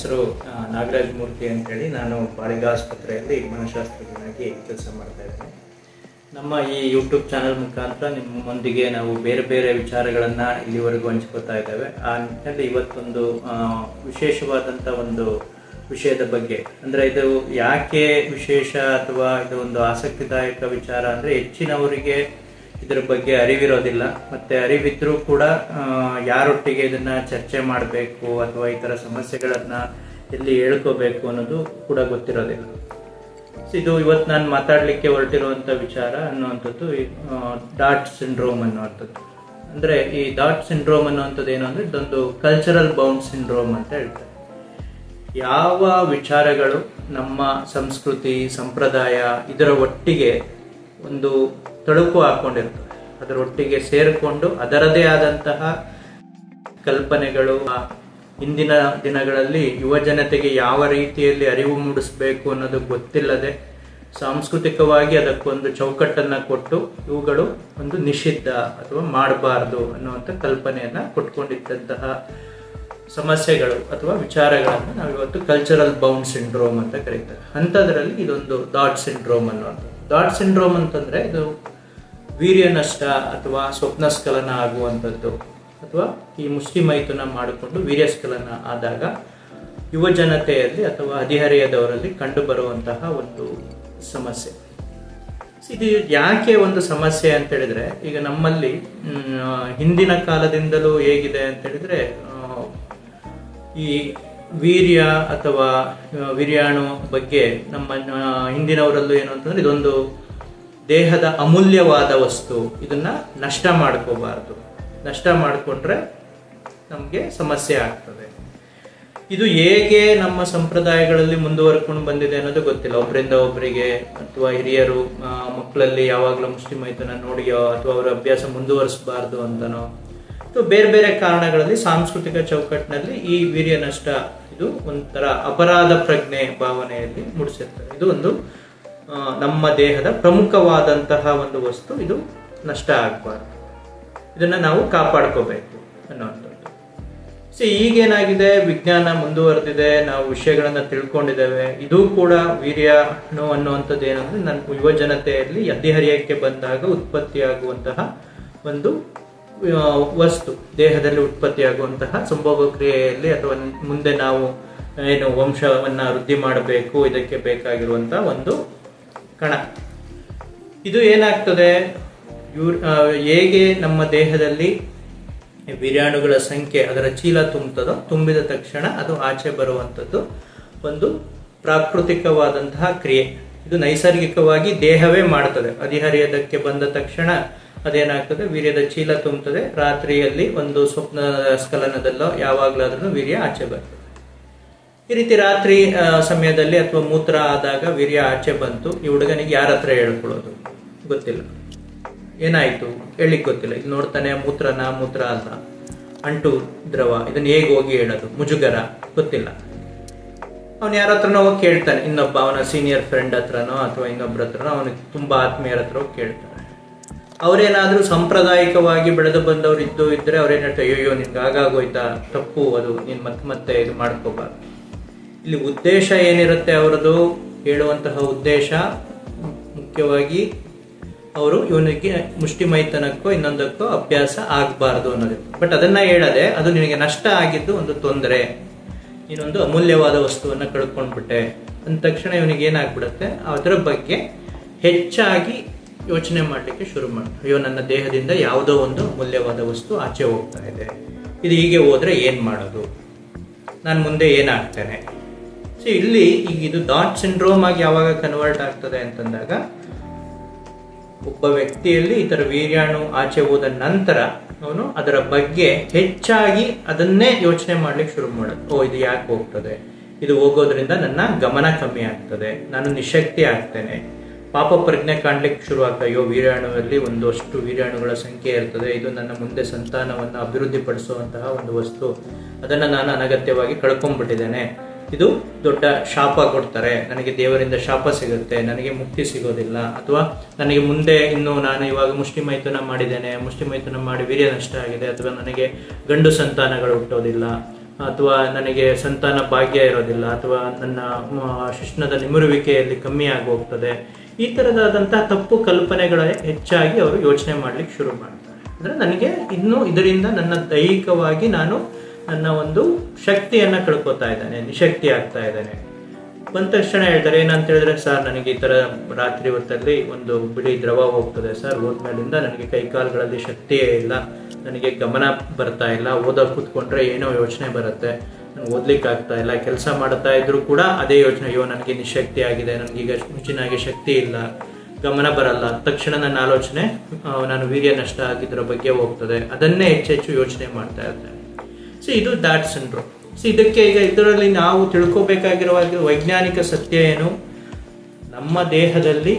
ಹೆಸರು ನಾಗರಾಜ್ ಮೂರ್ತಿ ಅಂತೇಳಿ ನಾನು ಬಾಳಿಗ ಆಸ್ಪತ್ರೆಯಲ್ಲಿ ಮನಃಶಾಸ್ತ್ರಜ್ಞನಾಗಿ ಕೆಲಸ ಮಾಡ್ತಾ ಇದ್ದೇನೆ ನಮ್ಮ ಈ ಯೂಟ್ಯೂಬ್ ಚಾನಲ್ ಮುಖಾಂತರ ನಿಮ್ಮೊಂದಿಗೆ ನಾವು ಬೇರೆ ಬೇರೆ ವಿಚಾರಗಳನ್ನು ಇಲ್ಲಿವರೆಗೂ ಹಂಚ್ಕೋತಾ ಇದ್ದೇವೆ ಆ ನಿಟ್ಟಿನಲ್ಲಿ ಇವತ್ತೊಂದು ಆ, ವಿಶೇಷವಾದಂಥ ಒಂದು ವಿಷಯದ ಬಗ್ಗೆ ಅಂದರೆ ಇದು ಯಾಕೆ ವಿಶೇಷ ಅಥವಾ ಇದು ಒಂದು ಆಸಕ್ತಿದಾಯಕ ವಿಚಾರ ಅಂದರೆ ಹೆಚ್ಚಿನವರಿಗೆ ಇದರ ಬಗ್ಗೆ ಅರಿವಿರೋದಿಲ್ಲ ಮತ್ತೆ ಅರಿವಿದ್ರೂ ಕೂಡ ಆ, ಯಾರೊಟ್ಟಿಗೆ ಇದನ್ನ ಚರ್ಚೆ ಮಾಡಬೇಕು ಅಥವಾ ಈ ತರ ಸಮಸ್ಯೆಗಳನ್ನ ಎಲ್ಲಿ ಹೇಳ್ಕೋಬೇಕು ಅನ್ನೋದು ಕೂಡ ಗೊತ್ತಿರೋದಿಲ್ಲ So, ಇದು ಇವತ್ತು ನಾನು ಮಾತಾಡಲಿಕ್ಕೆ ಹೊರಟಿರುವಂತ ವಿಚಾರ ಅನ್ನುವಂಥದ್ದು ಡಾಟ್ ಸಿಂಡ್ರೋಮ್ ಅನ್ನುವಂಥದ್ದು ಅಂದ್ರೆ ಈ ಡಾಟ್ ಸಿಂಡ್ರೋಮ್ ಅನ್ನುವಂಥದ್ದು ಏನು ಅಂದ್ರೆ ಇದೊಂದು ಕಲ್ಚರಲ್ ಬೌಂಡ್ ಸಿಂಡ್ರೋಮ್ ಅಂತ ಹೇಳ್ತಾರೆ ಯಾವ ವಿಚಾರಗಳು ನಮ್ಮ ಸಂಸ್ಕೃತಿ ಸಂಪ್ರದಾಯ ಇದರ ಒಟ್ಟಿಗೆ ಒಂದು ತಳುಕು ಹಾಕೊಂಡಿರ್ತವೆ ಅದರ ಒಟ್ಟಿಗೆ ಸೇರಿಕೊಂಡು ಅದರದೇ ಆದಂತಹ ಕಲ್ಪನೆಗಳು ಆ ಇಂದಿನ ದಿನಗಳಲ್ಲಿ ಯುವ ಜನತೆಗೆ ಯಾವ ರೀತಿಯಲ್ಲಿ ಅರಿವು ಮೂಡಿಸಬೇಕು ಅನ್ನೋದು ಗೊತ್ತಿಲ್ಲದೆ ಸಾಂಸ್ಕೃತಿಕವಾಗಿ ಅದಕ್ಕೊಂದು ಚೌಕಟ್ಟನ್ನ ಕೊಟ್ಟು ಇವುಗಳು ಒಂದು ನಿಷಿದ್ಧ ಅಥವಾ ಮಾಡಬಾರ್ದು ಅನ್ನುವಂಥ ಕಲ್ಪನೆಯನ್ನ ಕೊಟ್ಕೊಂಡಿದ್ದಂತಹ ಸಮಸ್ಯೆಗಳು ಅಥವಾ ವಿಚಾರಗಳನ್ನು ನಾವು ಇವತ್ತು ಕಲ್ಚರಲ್ ಬೌಂಡ್ ಸಿಂಡ್ರೋಮ್ ಅಂತ ಕರೀತಾರೆ ಅಂಥದ್ರಲ್ಲಿ ಇದೊಂದು ಡಾಟ್ ಸಿಂಡ್ರೋಮ್ ಅನ್ನುವಂಥದ್ದು ಡಾಟ್ ಸಿಂಡ್ರೋಮ್ ಅಂತಂದ್ರೆ ಇದು ವೀರ್ಯ ನಷ್ಟ ಅಥವಾ ಸ್ವಪ್ನಸ್ಖಲನ ಆಗುವಂಥದ್ದು ಅಥವಾ ಈ ಮುಷ್ಟಿ ಮೈಥುನ ಮಾಡಿಕೊಂಡು ವೀರ್ಯಸ್ಖಲನ ಆದಾಗ ಯುವ ಜನತೆಯಲ್ಲಿ ಅಥವಾ ಹದಿಹರೆಯದವರಲ್ಲಿ ಕಂಡುಬರುವಂತಹ ಒಂದು ಸಮಸ್ಯೆ ಇದು ಯಾಕೆ ಒಂದು ಸಮಸ್ಯೆ ಅಂತ ಹೇಳಿದ್ರೆ ಈಗ ನಮ್ಮಲ್ಲಿ ಮ್, ಹಿಂದಿನ ಕಾಲದಿಂದಲೂ ಹೇಗಿದೆ ಅಂತ ಹೇಳಿದ್ರೆ ಆ, ಈ ವೀರ್ಯ ಅಥವಾ ಆ, ವೀರ್ಯಾಣು ಬಗ್ಗೆ ನಮ್ಮ ಆ, ಹಿಂದಿನವರಲ್ಲೂ ಏನು ಅಂತಂದ್ರೆ ಇದೊಂದು ದೇಹದ ಅಮೂಲ್ಯವಾದ ವಸ್ತು ಇದನ್ನ ನಷ್ಟ ಮಾಡ್ಕೋಬಾರ್ದು ನಷ್ಟ ಮಾಡಿಕೊಂಡ್ರೆ ನಮಗೆ ಸಮಸ್ಯೆ ಆಗ್ತದೆ ಇದು ಹೇಗೆ ನಮ್ಮ ಸಂಪ್ರದಾಯಗಳಲ್ಲಿ ಮುಂದುವರ್ಕೊಂಡು ಬಂದಿದೆ ಅನ್ನೋದು ಗೊತ್ತಿಲ್ಲ ಒಬ್ಬರಿಂದ ಒಬ್ಬರಿಗೆ ಅಥವಾ ಹಿರಿಯರು ಆ, ಮಕ್ಕಳಲ್ಲಿ ಯಾವಾಗಲೂ ಮುಸ್ಲಿಂ ಮೈತನ ನೋಡಿಯೋ ಅಥವಾ ಅವರ ಅಭ್ಯಾಸ ಮುಂದುವರಿಸಬಾರ್ದು ಅಂತನೋ ಅಥವಾ ಬೇರೆ ಬೇರೆ ಕಾರಣಗಳಲ್ಲಿ ಸಾಂಸ್ಕೃತಿಕ ಚೌಕಟ್ಟಿನಲ್ಲಿ ಈ ವೀರ್ಯ ನಷ್ಟ ಇದು ಒಂಥರ ಅಪರಾಧ ಪ್ರಜ್ಞೆ ಭಾವನೆಯಲ್ಲಿ ಮೂಡಿಸಿರ್ತದೆ ಇದು ಒಂದು ಆ, ನಮ್ಮ ದೇಹದ ಪ್ರಮುಖವಾದಂತಹ ಒಂದು ವಸ್ತು ಇದು ನಷ್ಟ ಆಗಬಾರ್ದು ಇದನ್ನ ನಾವು ಕಾಪಾಡ್ಕೋಬೇಕು ಅನ್ನುವಂಥದ್ದು ಸಿ ಈಗೇನಾಗಿದೆ ವಿಜ್ಞಾನ ಮುಂದುವರೆದಿದೆ ನಾವು ವಿಷಯಗಳನ್ನ ತಿಳ್ಕೊಂಡಿದ್ದೇವೆ ಇದು ಕೂಡ ವೀರ್ಯನು ಅನ್ನುವಂಥದ್ದು ಏನಂದ್ರೆ ನನ್ನ ಯುವ ಜನತೆಯಲ್ಲಿ ಹದಿಹರಿಯಕ್ಕೆ ಬಂದಾಗ ಉತ್ಪತ್ತಿಯಾಗುವಂತಹ ಒಂದು ಆ, ವಸ್ತು ದೇಹದಲ್ಲಿ ಉತ್ಪತ್ತಿಯಾಗುವಂತಹ ಸಂಭೋಗ ಕ್ರಿಯೆಯಲ್ಲಿ ಅಥವಾ ಮುಂದೆ ನಾವು ಏನು ವಂಶವನ್ನ ವೃದ್ಧಿ ಮಾಡಬೇಕು ಇದಕ್ಕೆ ಬೇಕಾಗಿರುವಂತಹ ಒಂದು ಕಣ ಇದು ಏನಾಗ್ತದೆ ಇವ್ರ ಆ, ಹೇಗೆ ನಮ್ಮ ದೇಹದಲ್ಲಿ ವೀರ್ಯಾಣುಗಳ ಸಂಖ್ಯೆ ಅದರ ಚೀಲ ತುಂಬುತ್ತದೋ ತುಂಬಿದ ತಕ್ಷಣ ಅದು ಆಚೆ ಬರುವಂಥದ್ದು ಒಂದು ಪ್ರಾಕೃತಿಕವಾದಂತಹ ಕ್ರಿಯೆ ಇದು ನೈಸರ್ಗಿಕವಾಗಿ ದೇಹವೇ ಮಾಡ್ತದೆ ಹದಿಹರಿಯದಕ್ಕೆ ಬಂದ ತಕ್ಷಣ ಅದೇನಾಗ್ತದೆ ವೀರ್ಯದ ಚೀಲ ತುಂಬುತ್ತದೆ ರಾತ್ರಿಯಲ್ಲಿ ಒಂದು ಸ್ವಪ್ನ ಸ್ಖಲನದಲ್ಲೋ ಯಾವಾಗಲಾದ್ರೂ ವೀರ್ಯ ಆಚೆ ಬರ್ತದೆ ಈ ರೀತಿ ರಾತ್ರಿ ಆ, ಸಮಯದಲ್ಲಿ ಅಥವಾ ಮೂತ್ರ ಆದಾಗ ವೀರ್ಯ ಆಚೆ ಬಂತು ಈ ಹುಡುಗನಿಗೆ ಯಾರ ಹತ್ರ ಹೇಳ್ಕೊಳ್ಳೋದು ಗೊತ್ತಿಲ್ಲ ಏನಾಯ್ತು ಹೇಳಿಕ್ ಗೊತ್ತಿಲ್ಲ ಇದು ನೋಡ್ತಾನೆ ಮೂತ್ರನ ಮೂತ್ರ ಅಲ್ಲ ಅಂಟು ದ್ರವ ಇದನ್ನ ಹೇಗೆ ಹೋಗಿ ಹೇಳೋದು ಮುಜುಗರ ಗೊತ್ತಿಲ್ಲ ಅವನು ಯಾರ ಹತ್ರನೋ ಹೋಗಿ ಕೇಳ್ತಾನೆ ಇನ್ನೊಬ್ಬ ಅವನ ಸೀನಿಯರ್ ಫ್ರೆಂಡ್ ಹತ್ರನೋ ಅಥವಾ ಇನ್ನೊಬ್ಬರ ಹತ್ರನೋ ಅವನಿಗೆ ತುಂಬಾ ಆತ್ಮೀಯರ ಹತ್ರ ಹೋಗಿ ಕೇಳ್ತಾನೆ ಅವ್ರೇನಾದ್ರೂ ಸಾಂಪ್ರದಾಯಿಕವಾಗಿ ಬೆಳೆದು ಬಂದವ್ರು ಇದ್ದು ಇದ್ರೆ ಅವ್ರೇನ್ ಹೇಳ್ತಾರೆ ಅಯ್ಯೋ ನಿನ್ಗೆ ಆಗಾಗೋಯ್ತಾ ತಪ್ಪು ಅದು ನೀನ್ ಮತ್ತೆ ಮತ್ತೆ ಇದು ಮಾಡ್ಕೋಬಾರ್ದು ಇಲ್ಲಿ ಉದ್ದೇಶ ಏನಿರುತ್ತೆ ಅವರದು ಹೇಳುವಂತಹ ಉದ್ದೇಶ ಮುಖ್ಯವಾಗಿ ಅವರು ಇವನಿಗೆ ಮುಷ್ಟಿ ಮೈತನಕ್ಕೋ ಇನ್ನೊಂದಕ್ಕೋ ಅಭ್ಯಾಸ ಆಗಬಾರ್ದು ಅನ್ನೋದು ಬಟ್ ಅದನ್ನ ಹೇಳದೆ ಅದು ನಿನಗೆ ನಷ್ಟ ಆಗಿದ್ದು ಒಂದು ತೊಂದರೆ ನೀನೊಂದು ಅಮೂಲ್ಯವಾದ ವಸ್ತುವನ್ನ ಕಳ್ಕೊಂಡ್ಬಿಟ್ಟೆ ಅಂದ ತಕ್ಷಣ ಇವನಿಗೆ ಏನಾಗ್ಬಿಡುತ್ತೆ ಅದರ ಬಗ್ಗೆ ಹೆಚ್ಚಾಗಿ ಯೋಚನೆ ಮಾಡಲಿಕ್ಕೆ ಶುರು ಮಾಡ ಅಯ್ಯೋ ನನ್ನ ದೇಹದಿಂದ ಯಾವುದೋ ಒಂದು ಅಮೂಲ್ಯವಾದ ವಸ್ತು ಆಚೆ ಹೋಗ್ತಾ ಇದೆ ಇದು ಹೀಗೆ ಹೋದ್ರೆ ಏನ್ ಮಾಡೋದು ನಾನು ಮುಂದೆ ಏನಾಗ್ತೇನೆ ಸೊ ಇಲ್ಲಿ ಈಗ ಇದು ಡಾಟ್ ಸಿಂಡ್ರೋಮ್ ಆಗಿ ಯಾವಾಗ ಕನ್ವರ್ಟ್ ಆಗ್ತದೆ ಅಂತಂದಾಗ ಒಬ್ಬ ವ್ಯಕ್ತಿಯಲ್ಲಿ ಈ ತರ ವೀರ್ಯಾಣು ಆಚೆ ಹೋದ ನಂತರ ಅವನು ಅದರ ಬಗ್ಗೆ ಹೆಚ್ಚಾಗಿ ಅದನ್ನೇ ಯೋಚನೆ ಮಾಡ್ಲಿಕ್ಕೆ ಶುರು ಮಾಡೋದು ಓ ಇದು ಯಾಕೆ ಹೋಗ್ತದೆ ಇದು ಹೋಗೋದ್ರಿಂದ ನನ್ನ ಗಮನ ಕಮ್ಮಿ ಆಗ್ತದೆ ನಾನು ನಿಶಕ್ತಿ ಆಗ್ತೇನೆ ಪಾಪ ಪ್ರಜ್ಞೆ ಕಾಣ್ಲಿಕ್ಕೆ ಶುರು ಆಗ್ತದೆ ಅಯ್ಯೋ ವೀರ್ಯಾಣುವಲ್ಲಿ ಒಂದಷ್ಟು ವೀರ್ಯಾಣುಗಳ ಸಂಖ್ಯೆ ಇರ್ತದೆ ಇದು ನನ್ನ ಮುಂದೆ ಸಂತಾನವನ್ನು ಅಭಿವೃದ್ಧಿಪಡಿಸುವಂತಹ ಒಂದು ವಸ್ತು ಅದನ್ನ ನಾನು ಅನಗತ್ಯವಾಗಿ ಕಳ್ಕೊಂಡ್ಬಿಟ್ಟಿದ್ದೇನೆ ಇದು ದೊಡ್ಡ ಶಾಪ ಕೊಡ್ತಾರೆ ನನಗೆ ದೇವರಿಂದ ಶಾಪ ಸಿಗುತ್ತೆ ನನಗೆ ಮುಕ್ತಿ ಸಿಗೋದಿಲ್ಲ ಅಥವಾ ನನಗೆ ಮುಂದೆ ಇನ್ನು ನಾನು ಇವಾಗ ಮುಷ್ಟಿ ಮೈಥುನ ಮಾಡಿದ್ದೇನೆ ಮುಷ್ಟಿ ಮೈಥುನ ಮಾಡಿ ವೀರ್ಯ ನಷ್ಟ ಆಗಿದೆ ಅಥವಾ ನನಗೆ ಗಂಡು ಸಂತಾನಗಳು ಹುಟ್ಟೋದಿಲ್ಲ ಅಥವಾ ನನಗೆ ಸಂತಾನ ಭಾಗ್ಯ ಇರೋದಿಲ್ಲ ಅಥವಾ ನನ್ನ ಮ, ಶಿಶ್ನದ ನಿಮರುವಿಕೆಯಲ್ಲಿ ಕಮ್ಮಿ ಆಗಿ ಹೋಗ್ತದೆ ಈ ಥರದಾದಂತಹ ತಪ್ಪು ಕಲ್ಪನೆಗಳ ಹೆಚ್ಚಾಗಿ ಅವರು ಯೋಚನೆ ಮಾಡ್ಲಿಕ್ಕೆ ಶುರು ಮಾಡ್ತಾರೆ ಅಂದ್ರೆ ನನಗೆ ಇನ್ನು ಇದರಿಂದ ನನ್ನ ದೈಹಿಕವಾಗಿ ನಾನು ನನ್ನ ಒಂದು ಶಕ್ತಿಯನ್ನ ಕಳ್ಕೊತಾ ಇದ್ದೇನೆ ನಿಶಕ್ತಿ ಆಗ್ತಾ ಇದ್ದೇನೆ ಬಂದ ತಕ್ಷಣ ಹೇಳ್ತಾರೆ ಏನಂತ ಹೇಳಿದ್ರೆ ಸರ್ ನನಗೆ ಈ ತರ ರಾತ್ರಿ ಹೊತ್ತಲ್ಲಿ ಒಂದು ಬಿಳಿ ದ್ರವ ಹೋಗ್ತದೆ ಸರ್ ಹೋದ್ಮೇಲಿಂದ ನನಗೆ ಕೈ ಕಾಲುಗಳಲ್ಲಿ ಶಕ್ತಿಯೇ ಇಲ್ಲ ನನಗೆ ಗಮನ ಬರ್ತಾ ಇಲ್ಲ ಓದೋಕೆ ಕೂತ್ಕೊಂಡ್ರೆ ಏನೋ ಯೋಚನೆ ಬರುತ್ತೆ ನನಗೆ ಓದ್ಲಿಕ್ಕೆ ಆಗ್ತಾ ಇಲ್ಲ ಕೆಲಸ ಮಾಡ್ತಾ ಇದ್ರು ಕೂಡ ಅದೇ ಯೋಚನೆ ಅಯ್ಯೋ ನನಗೆ ನಿಶಕ್ತಿ ಆಗಿದೆ ನನಗೀಗ ಮುಂಚಿನಾಗೆ ಶಕ್ತಿ ಇಲ್ಲ ಗಮನ ಬರಲ್ಲ ತಕ್ಷಣ ನನ್ನ ಆಲೋಚನೆ ಆ, ನಾನು ವೀರ್ಯ ನಷ್ಟ ಆಗಿದ್ರ ಬಗ್ಗೆ ಹೋಗ್ತದೆ ಅದನ್ನೇ ಹೆಚ್ಚೆಚ್ಚು ಯೋಚನೆ ಮಾಡ್ತಾ ಇರ್ತೇನೆ ಸೊ ಇದು ದಾಟ್ ಸಿಂಡ್ರೋಮ್ ಸೊ ಇದಕ್ಕೆ ಈಗ ಇದರಲ್ಲಿ ನಾವು ತಿಳ್ಕೊಬೇಕಾಗಿರುವ ವೈಜ್ಞಾನಿಕ ಸತ್ಯ ಏನು ನಮ್ಮ ದೇಹದಲ್ಲಿ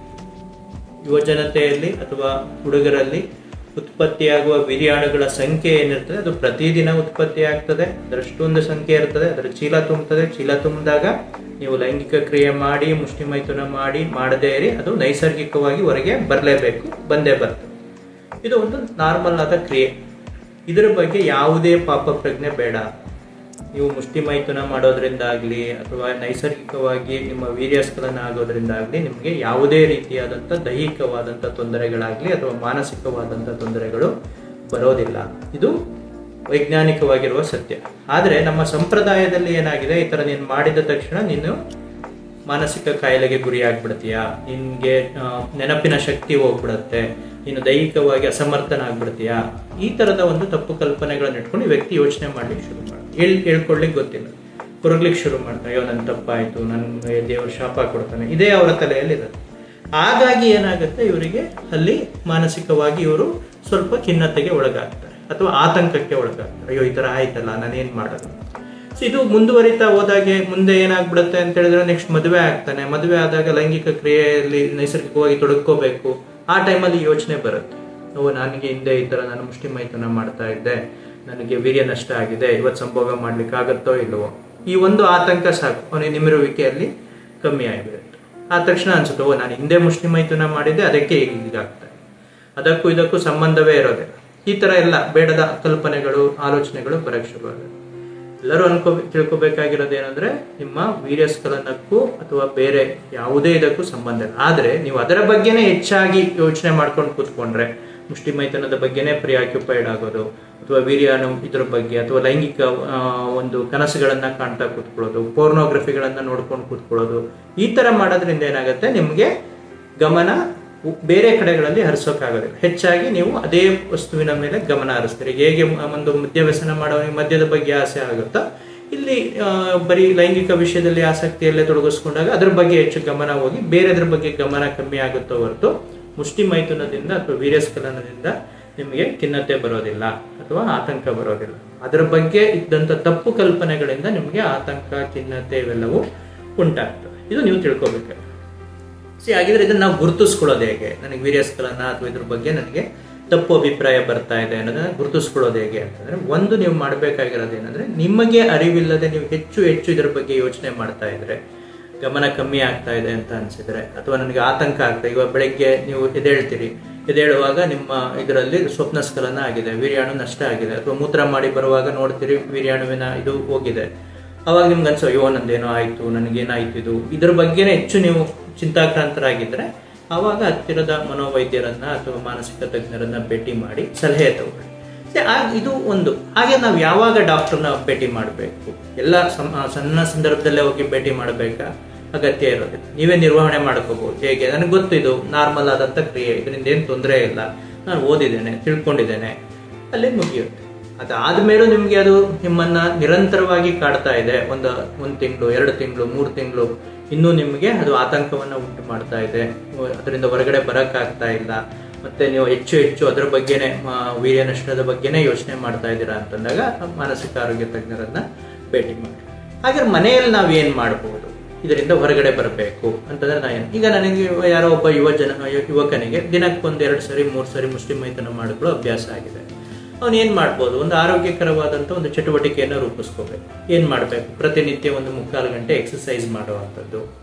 ಯುವಜನತೆಯಲ್ಲಿ ಅಥವಾ ಹುಡುಗರಲ್ಲಿ ಉತ್ಪತ್ತಿಯಾಗುವ ವೀರ್ಯಾಣುಗಳ ಸಂಖ್ಯೆ ಏನಿರ್ತದೆ ಅದು ಪ್ರತಿದಿನ ಉತ್ಪತ್ತಿ ಆಗ್ತದೆ ಅದರಷ್ಟೊಂದು ಸಂಖ್ಯೆ ಇರ್ತದೆ ಅದರ ಚೀಲ ತುಂಬುತ್ತದೆ ಚೀಲ ತುಂಬಿದಾಗ ನೀವು ಲೈಂಗಿಕ ಕ್ರಿಯೆ ಮಾಡಿ ಮುಷ್ಟಿ ಮೈಥುನ ಮಾಡಿ ಮಾಡದೇ ಇರಿ ಅದು ನೈಸರ್ಗಿಕವಾಗಿ ಹೊರಗೆ ಬರಲೇಬೇಕು ಬಂದೇ ಬರ್ತದೆ ಇದು ಒಂದು ನಾರ್ಮಲ್ ಆದ ಕ್ರಿಯೆ ಇದರ ಬಗ್ಗೆ ಯಾವುದೇ ಪಾಪ ಪ್ರಜ್ಞೆ ಬೇಡ ನೀವು ಮುಷ್ಟಿ ಮೈಥುನ ಮಾಡೋದ್ರಿಂದ ಆಗಲಿ ಅಥವಾ ನೈಸರ್ಗಿಕವಾಗಿ ನಿಮ್ಮ ವೀರ್ಯಸ್ಖಲನ ಆಗೋದ್ರಿಂದ ಆಗಲಿ ನಿಮಗೆ ಯಾವುದೇ ರೀತಿಯಾದಂಥ ದೈಹಿಕವಾದಂಥ ತೊಂದರೆಗಳಾಗಲಿ ಅಥವಾ ಮಾನಸಿಕವಾದಂಥ ತೊಂದರೆಗಳು ಬರೋದಿಲ್ಲ ಇದು ವೈಜ್ಞಾನಿಕವಾಗಿರುವ ಸತ್ಯ ಆದರೆ ನಮ್ಮ ಸಂಪ್ರದಾಯದಲ್ಲಿ ಏನಾಗಿದೆ ಈ ಥರ ನೀನು ಮಾಡಿದ ತಕ್ಷಣ ನೀನು ಮಾನಸಿಕ ಕಾಯಿಲೆಗೆ ಗುರಿಯಾಗ್ಬಿಡ್ತೀಯಾ ನಿನ್ಗೆ ಆ, ನೆನಪಿನ ಶಕ್ತಿ ಹೋಗ್ಬಿಡತ್ತೆ ನೀನು ದೈಹಿಕವಾಗಿ ಅಸಮರ್ಥನ ಆಗ್ಬಿಡ್ತೀಯಾ ಈ ತರದ ಒಂದು ತಪ್ಪು ಕಲ್ಪನೆಗಳನ್ನ ಇಟ್ಕೊಂಡು ಈ ವ್ಯಕ್ತಿ ಯೋಚನೆ ಮಾಡ್ಲಿಕ್ಕೆ ಶುರು ಮಾಡ್ತಾರೆ ಹೇಳ್ ಹೇಳ್ಕೊಳ್ಲಿಕ್ಕೆ ಗೊತ್ತಿಲ್ಲ ಕೊರಗ್ಲಿಕ್ಕೆ ಶುರು ಮಾಡ್ತಾರೆ ಅಯ್ಯೋ ನನ್ನ ತಪ್ಪಾಯ್ತು ನನ್ಗೆ ದೇವರು ಶಾಪ ಕೊಡ್ತಾನೆ ಇದೇ ಅವರ ತಲೆಯಲ್ಲಿ ಇರುತ್ತೆ ಹಾಗಾಗಿ ಏನಾಗುತ್ತೆ ಇವರಿಗೆ ಅಲ್ಲಿ ಮಾನಸಿಕವಾಗಿ ಇವರು ಸ್ವಲ್ಪ ಖಿನ್ನತೆಗೆ ಒಳಗಾಗ್ತಾರೆ ಅಥವಾ ಆತಂಕಕ್ಕೆ ಒಳಗಾಗ್ತಾರೆ ಅಯ್ಯೋ ಈ ತರ ಆಯ್ತಲ್ಲ ನಾನೇನ್ ಮಾಡೋದು ಸೊ ಇದು ಮುಂದುವರಿತಾ ಹೋದಾಗೆ ಮುಂದೆ ಏನಾಗ್ಬಿಡುತ್ತೆ ಅಂತ ಹೇಳಿದ್ರೆ ನೆಕ್ಸ್ಟ್ ಮದುವೆ ಆಗ್ತಾನೆ ಮದುವೆ ಆದಾಗ ಲೈಂಗಿಕ ಕ್ರಿಯೆಯಲ್ಲಿ ನೈಸರ್ಗಿಕವಾಗಿ ತೊಡಗ್ಕೋಬೇಕು ಆ ಟೈಮಲ್ಲಿ ಯೋಚನೆ ಬರುತ್ತೆ ಓ ನನಗೆ ಹಿಂದೆ ಈ ತರ ನಾನು ಮುಷ್ಟಿ ಮೈಥುನ ಮಾಡ್ತಾ ಇದ್ದೆ ನನಗೆ ವೀರ್ಯ ನಷ್ಟ ಆಗಿದೆ ಇವತ್ತು ಸಂಭೋಗ ಮಾಡ್ಲಿಕ್ಕೆ ಆಗುತ್ತೋ ಇಲ್ವೋ ಈ ಒಂದು ಆತಂಕ ಸಾಕು ಅವನಿಗೆ ನಿಮಿರುವಿಕೆಯಲ್ಲಿ ಕಮ್ಮಿ ಆಗಿರುತ್ತೆ ಆ ತಕ್ಷಣ ಅನ್ಸುತ್ತೆ ಓ ನಾನು ಹಿಂದೆ ಮುಷ್ಟಿ ಮೈಥುನ ಮಾಡಿದ್ದೆ ಅದಕ್ಕೆ ಈಗ ಹೀಗಾಗ್ತಾ ಇದೆ ಅದಕ್ಕೂ ಇದಕ್ಕೂ ಸಂಬಂಧವೇ ಇರೋದಿಲ್ಲ ಈ ತರ ಎಲ್ಲ ಬೇಡದ ಕಲ್ಪನೆಗಳು ಆಲೋಚನೆಗಳು ಬರಕ್ ಶುರುವಾಗುತ್ತೆ ಎಲ್ಲರೂ ಅನ್ಕೋ ತಿಳ್ಕೊಬೇಕಾಗಿರೋದು ಏನಂದ್ರೆ ನಿಮ್ಮ ವೀರ್ಯಸ್ಖಲನಕ್ಕೂ ಅಥವಾ ಬೇರೆ ಯಾವುದೇ ಇದಕ್ಕೂ ಸಂಬಂಧ ಇಲ್ಲ ಆದ್ರೆ ನೀವು ಅದರ ಬಗ್ಗೆನೇ ಹೆಚ್ಚಾಗಿ ಯೋಚನೆ ಮಾಡ್ಕೊಂಡು ಕೂತ್ಕೊಂಡ್ರೆ ಮುಷ್ಟಿ ಮೈಥುನದ ಬಗ್ಗೆನೇ ಪ್ರಿಯಾಕ್ಯುಪೈಡ್ ಆಗೋದು ಅಥವಾ ವೀರ್ಯಾಣು ಇದ್ರ ಬಗ್ಗೆ ಅಥವಾ ಲೈಂಗಿಕ ಆ, ಒಂದು ಕನಸುಗಳನ್ನ ಕಾಣ್ತಾ ಕೂತ್ಕೊಳ್ಳೋದು ಪೋರ್ನೋಗ್ರಫಿಗಳನ್ನ ನೋಡ್ಕೊಂಡು ಕೂತ್ಕೊಳ್ಳೋದು ಈ ತರ ಮಾಡೋದ್ರಿಂದ ಏನಾಗುತ್ತೆ ನಿಮ್ಗೆ ಗಮನ ಉ- ಬೇರೆ ಕಡೆಗಳಲ್ಲಿ ಹರಿಸೋಕ್ಕಾಗೋದಿಲ್ಲ ಹೆಚ್ಚಾಗಿ ನೀವು ಅದೇ ವಸ್ತುವಿನ ಮೇಲೆ ಗಮನ ಹರಿಸ್ತೀರಿ ಹೇಗೆ ಮ- ಒಂದು ಮದ್ಯ ವ್ಯಸನ ಮಾಡೋನಿಗೆ ಮದ್ಯದ ಬಗ್ಗೆ ಆಸೆ ಆಗುತ್ತೋ ಇಲ್ಲಿ ಆ, ಬರೀ ಲೈಂಗಿಕ ವಿಷಯದಲ್ಲಿ ಆಸಕ್ತಿಯಲ್ಲೇ ತೊಡಗಿಸ್ಕೊಂಡಾಗ ಅದ್ರ ಬಗ್ಗೆ ಹೆಚ್ಚು ಗಮನ ಹೋಗಿ ಬೇರೆದ್ರ ಬಗ್ಗೆ ಗಮನ ಕಮ್ಮಿ ಆಗುತ್ತೋ ಹೊರತು ಮುಷ್ಟಿ ಮೈಥುನದಿಂದ ಅಥವಾ ವೀರ್ಯಸ್ಖಲನದಿಂದ ನಿಮಗೆ ಖಿನ್ನತೆ ಬರೋದಿಲ್ಲ ಅಥವಾ ಆತಂಕ ಬರೋದಿಲ್ಲ ಅದರ ಬಗ್ಗೆ ಇದ್ದಂಥ ತಪ್ಪು ಕಲ್ಪನೆಗಳಿಂದ ನಿಮಗೆ ಆತಂಕ ಖಿನ್ನತೆ ಇವೆಲ್ಲವೂ ಉಂಟಾಗ್ತದೆ ಇದು ನೀವು ತಿಳ್ಕೊಬೇಕು ಸಿ ಹಾಗಿದ್ರೆ ಇದನ್ನ ನಾವು ಗುರುತಿಸ್ಕೊಳ್ಳೋದು ಹೇಗೆ ನನಗೆ ವೀರ್ಯಸ್ಖಲನ ಅಥವಾ ಇದ್ರ ಬಗ್ಗೆ ನನಗೆ ತಪ್ಪು ಅಭಿಪ್ರಾಯ ಬರ್ತಾ ಇದೆ ಅನ್ನೋದನ್ನ ಗುರುತಿಸ್ಕೊಳ್ಳೋದು ಹೇಗೆ ಅಂತಂದ್ರೆ ಒಂದು ನೀವು ಮಾಡಬೇಕಾಗಿರೋದು ಏನಂದ್ರೆ ನಿಮಗೆ ಅರಿವಿಲ್ಲದೆ ನೀವು ಹೆಚ್ಚು ಹೆಚ್ಚು ಇದ್ರ ಬಗ್ಗೆ ಯೋಚನೆ ಮಾಡ್ತಾ ಇದ್ರೆ ಗಮನ ಕಮ್ಮಿ ಆಗ್ತಾ ಇದೆ ಅಂತ ಅನ್ಸಿದ್ರೆ ಅಥವಾ ನನಗೆ ಆತಂಕ ಆಗ್ತಾ ಇವಾಗ ಬೆಳಗ್ಗೆ ನೀವು ಎದ್ದೇಳ್ತೀರಿ ಎದ್ದೇಳುವಾಗ ನಿಮ್ಮ ಇದರಲ್ಲಿ ಸ್ವಪ್ನ ಸ್ಖಲನ ಆಗಿದೆ ವೀರ್ಯಾಣು ನಷ್ಟ ಆಗಿದೆ ಅಥವಾ ಮೂತ್ರ ಮಾಡಿ ಬರುವಾಗ ನೋಡ್ತೀರಿ ವೀರ್ಯಾಣುವಿನ ಇದು ಹೋಗಿದೆ ಅವಾಗ ನಿಮ್ಗೆ ಅನ್ಸೋ ಅಯ್ಯೋ ನಂದೇನೋ ಆಯ್ತು ನನಗೇನಾಯ್ತು ಇದು ಇದ್ರ ಬಗ್ಗೆನೇ ಹೆಚ್ಚು ನೀವು ಚಿಂತಾಕ್ರಾಂತರಾಗಿದ್ರೆ ಆವಾಗ ಹತ್ತಿರದ ಮನೋವೈದ್ಯರನ್ನ ಅಥವಾ ಮಾನಸಿಕ ತಜ್ಞರನ್ನ ಭೇಟಿ ಮಾಡಿ ಸಲಹೆ ತಗೊಳ್ಳಿ ಮತ್ತೆ ಆ- ಇದು ಒಂದು ಹಾಗೆ ನಾವು ಯಾವಾಗ ಡಾಕ್ಟರ್ನ ಭೇಟಿ ಮಾಡಬೇಕು ಎಲ್ಲ ಸಮ- ಸಣ್ಣ ಸಂದರ್ಭದಲ್ಲೇ ಹೋಗಿ ಭೇಟಿ ಮಾಡಬೇಕಾ ಅಗತ್ಯ ಇರೋದಿಲ್ಲ ನೀವೇ ನಿರ್ವಹಣೆ ಮಾಡ್ಕೋಬಹುದು ಹೇಗೆ ನನಗೆ ಗೊತ್ತು ಇದು ನಾರ್ಮಲ್ ಆದಂತ ಕ್ರಿಯೆ ಇದರಿಂದ ಏನು ತೊಂದರೆ ಇಲ್ಲ ನಾನು ಓದಿದ್ದೇನೆ ತಿಳ್ಕೊಂಡಿದ್ದೇನೆ ಅಲ್ಲಿ ಮುಗಿಯುತ್ತೆ ಅದಾದ್ಮೇಲೂ ನಿಮ್ಗೆ ಅದು ನಿಮ್ಮನ್ನ ನಿರಂತರವಾಗಿ ಕಾಡ್ತಾ ಇದೆ ಒಂದು ಒಂದ್ ತಿಂಗಳು ಎರಡು ತಿಂಗಳು ಮೂರು ತಿಂಗಳು ಇನ್ನೂ ನಿಮಗೆ ಅದು ಆತಂಕವನ್ನ ಉಂಟು ಮಾಡ್ತಾ ಇದೆ ಅದರಿಂದ ಹೊರಗಡೆ ಬರಕ್ಕಾಗ್ತಾ ಇಲ್ಲ ಮತ್ತೆ ನೀವು ಹೆಚ್ಚು ಹೆಚ್ಚು ಅದರ ಬಗ್ಗೆನೆ ಆ, ವೀರ್ಯ ನಷ್ಟದ ಬಗ್ಗೆನೇ ಯೋಚನೆ ಮಾಡ್ತಾ ಇದ್ದೀರಾ ಅಂತಂದಾಗ ಮಾನಸಿಕ ಆರೋಗ್ಯ ತಜ್ಞರನ್ನ ಭೇಟಿ ಮಾಡಿ ಹಾಗೆ ಮನೆಯಲ್ಲಿ ನಾವು ಏನ್ ಮಾಡಬಹುದು ಇದರಿಂದ ಹೊರಗಡೆ ಬರಬೇಕು ಅಂತಂದ್ರೆ ನಾ ಏನ್- ಈಗ ನನಗೆ ಯಾರೋ ಒಬ್ಬ ಯುವ ಜನ ಯುವಕನಿಗೆ ದಿನಕ್ಕೊಂದ್ ಎರಡು ಸರಿ ಮೂರು ಸರಿ ಮುಸ್ಲಿಂ ಮೈತನ ಮಾಡಿಕೊಳ್ಳೋ ಅಭ್ಯಾಸ ಆಗಿದೆ ಅವನು ಏನ್ ಮಾಡ್ಬೋದು ಒಂದು ಆರೋಗ್ಯಕರವಾದಂತ ಒಂದು ಚಟುವಟಿಕೆಯನ್ನು ರೂಪಿಸ್ಕೋಬೇಕು ಏನ್ ಮಾಡ್ಬೇಕು ಪ್ರತಿನಿತ್ಯ ಒಂದು ಮುಕ್ಕಾಲು ಗಂಟೆ ಎಕ್ಸಸೈಸ್ ಮಾಡುವಂಥದ್ದು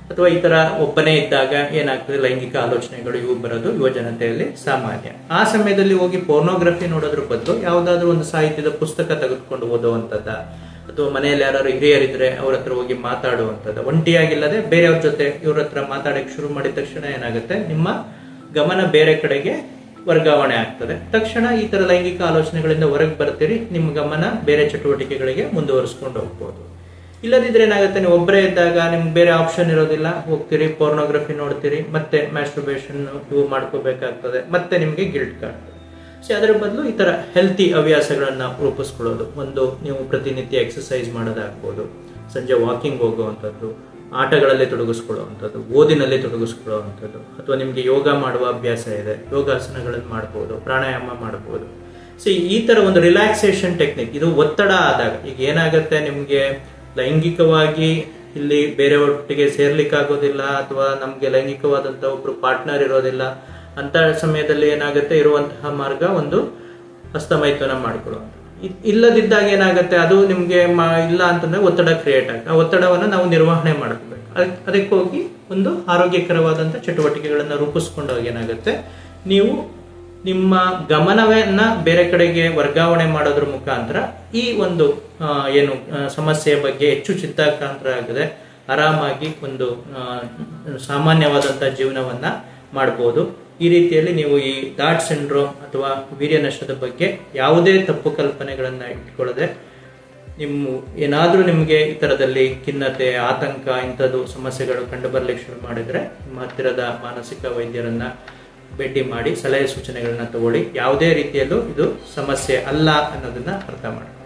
ಅಥವಾ ಈ ತರ ಒಬ್ಬನೇ ಇದ್ದಾಗ ಏನಾಗ್ತದೆ ಲೈಂಗಿಕ ಆಲೋಚನೆಗಳು ಇವು ಬರೋದು ಯುವ ಜನತೆಯಲ್ಲಿ ಸಾಮಾನ್ಯ ಆ ಸಮಯದಲ್ಲಿ ಹೋಗಿ ಪೋರ್ನೋಗ್ರಫಿ ನೋಡೋದ್ರ ಬದಲು ಯಾವುದಾದ್ರೂ ಒಂದು ಸಾಹಿತ್ಯದ ಪುಸ್ತಕ ತೆಗೆದುಕೊಂಡು ಓದುವಂಥದ್ದ ಅಥವಾ ಮನೆಯಲ್ಲಿ ಯಾರು ಹಿರಿಯರಿದ್ರೆ ಅವ್ರ ಹತ್ರ ಹೋಗಿ ಮಾತಾಡುವಂಥದ್ದು ಒಂಟಿಯಾಗಿಲ್ಲದೆ ಬೇರೆಯವ್ರ ಜೊತೆ ಇವ್ರ ಹತ್ರ ಮಾತಾಡಕ್ಕೆ ಶುರು ಮಾಡಿದ ತಕ್ಷಣ ಏನಾಗುತ್ತೆ ನಿಮ್ಮ ಗಮನ ಬೇರೆ ಕಡೆಗೆ ವರ್ಗಾವಣೆ ಆಗ್ತದೆ ತಕ್ಷಣ ಈ ತರ ಲೈಂಗಿಕ ಆಲೋಚನೆಗಳಿಂದ ಹೊರಗೆ ಬರ್ತೀರಿ ನಿಮ್ಮ ಗಮನ ಬೇರೆ ಚಟುವಟಿಕೆಗಳಿಗೆ ಮುಂದುವರಿಸ್ಕೊಂಡು ಹೋಗ್ಬೋದು ಇಲ್ಲದಿದ್ರೆ ಏನಾಗುತ್ತೆ ನೀವು ಒಬ್ಬರೇ ಇದ್ದಾಗ ನಿಮ್ಗೆ ಬೇರೆ ಆಪ್ಷನ್ ಇರೋದಿಲ್ಲ ಹೋಗ್ತೀರಿ ಪೋರ್ನೋಗ್ರಫಿ ನೋಡ್ತೀರಿ ಮತ್ತೆ ಮ್ಯಾಸ್ಟ್ರಬೇಷನ್ ಇವು ಮಾಡ್ಕೋಬೇಕಾಗ್ತದೆ ಮತ್ತೆ ನಿಮಗೆ ಗಿಲ್ಟ್ ಕಾಡ್ತದೆ ಸೊ ಅದರ ಬದಲು ಈ ತರ ಹೆಲ್ತಿ ಹವ್ಯಾಸಗಳನ್ನ ರೂಪಿಸ್ಕೊಳ್ಳೋದು ಒಂದು ನೀವು ಪ್ರತಿನಿತ್ಯ ಎಕ್ಸಸೈಸ್ ಮಾಡೋದಾಗ್ಬೋದು ಸಂಜೆ ವಾಕಿಂಗ್ ಹೋಗುವಂಥದ್ದು ಆಟಗಳಲ್ಲಿ ತೊಡಗಿಸ್ಕೊಳ್ಳುವಂಥದ್ದು ಓದಿನಲ್ಲಿ ತೊಡಗಿಸ್ಕೊಳ್ಳುವಂಥದ್ದು ಅಥವಾ ನಿಮಗೆ ಯೋಗ ಮಾಡುವ ಅಭ್ಯಾಸ ಇದೆ ಯೋಗಾಸನಗಳನ್ನು ಮಾಡ್ಬೋದು ಪ್ರಾಣಾಯಾಮ ಮಾಡ್ಬೋದು ಸೊ ಈ ತರ ಒಂದು ರಿಲ್ಯಾಕ್ಸೇಷನ್ ಟೆಕ್ನಿಕ್ ಇದು ಒತ್ತಡ ಆದಾಗ ಈಗ ಏನಾಗುತ್ತೆ ನಿಮಗೆ ಲೈಂಗಿಕವಾಗಿ ಇಲ್ಲಿ ಬೇರೆಯವರೊಟ್ಟಿಗೆ ಸೇರ್ಲಿಕ್ಕಾಗೋದಿಲ್ಲ ಅಥವಾ ನಮಗೆ ಲೈಂಗಿಕವಾದಂಥ ಒಬ್ರು ಪಾರ್ಟ್ನರ್ ಇರೋದಿಲ್ಲ ಅಂತ ಸಮಯದಲ್ಲಿ ಏನಾಗುತ್ತೆ ಇರುವಂತಹ ಮಾರ್ಗ ಒಂದು ಹಸ್ತಮೈಥುನ ಮಾಡಿಕೊಳ್ಳುವಂಥ ಇ- ಇಲ್ಲದಿದ್ದಾಗ ಏನಾಗುತ್ತೆ ಅದು ನಿಮ್ಗೆ ಮ- ಇಲ್ಲ ಅಂತಂದ್ರೆ ಒತ್ತಡ ಕ್ರಿಯೇಟ್ ಆಗುತ್ತೆ ಆ ಒತ್ತಡವನ್ನು ನಾವು ನಿರ್ವಹಣೆ ಮಾಡಬೇಕು ಅದಕ್- ಅದಕ್ಕೆ ಹೋಗಿ ಒಂದು ಆರೋಗ್ಯಕರವಾದಂಥ ಚಟುವಟಿಕೆಗಳನ್ನ ರೂಪಿಸ್ಕೊಂಡಾಗ ಏನಾಗುತ್ತೆ ನೀವು ನಿಮ್ಮ ಗಮನವನ್ನ ಬೇರೆ ಕಡೆಗೆ ವರ್ಗಾವಣೆ ಮಾಡೋದ್ರ ಮುಖಾಂತರ ಈ ಒಂದು ಆ, ಏನು ಆ, ಸಮಸ್ಯೆಯ ಬಗ್ಗೆ ಹೆಚ್ಚು ಚಿತ್ತಾಕ್ರಾಂತರಾಗದೆ ಆರಾಮಾಗಿ ಒಂದು ಆ, ಸಾಮಾನ್ಯವಾದಂಥ ಜೀವನವನ್ನ ಮಾಡ್ಬೋದು ಈ ರೀತಿಯಲ್ಲಿ ನೀವು ಈ ಡಾಟ್ ಸಿಂಡ್ರೋಮ್ ಅಥವಾ ವೀರ್ಯ ನಷ್ಟದ ಬಗ್ಗೆ ಯಾವುದೇ ತಪ್ಪು ಕಲ್ಪನೆಗಳನ್ನ ಇಟ್ಕೊಳ್ಳದೆ ನಿಮ್ಮ ಏನಾದರೂ ನಿಮಗೆ ಈ ಥರದಲ್ಲಿ ಖಿನ್ನತೆ ಆತಂಕ ಇಂಥದ್ದು ಸಮಸ್ಯೆಗಳು ಕಂಡು ಬರ್ಲಿಕ್ಕೆ ಶುರು ಮಾಡಿದ್ರೆ ನಿಮ್ಮ ಹತ್ತಿರದ ಮಾನಸಿಕ ವೈದ್ಯರನ್ನ ಭೇಟಿ ಮಾಡಿ ಸಲಹೆ ಸೂಚನೆಗಳನ್ನ ತಗೊಳ್ಳಿ ಯಾವುದೇ ರೀತಿಯಲ್ಲೂ ಇದು ಸಮಸ್ಯೆ ಅಲ್ಲ ಅನ್ನೋದನ್ನ ಅರ್ಥ ಮಾಡಿ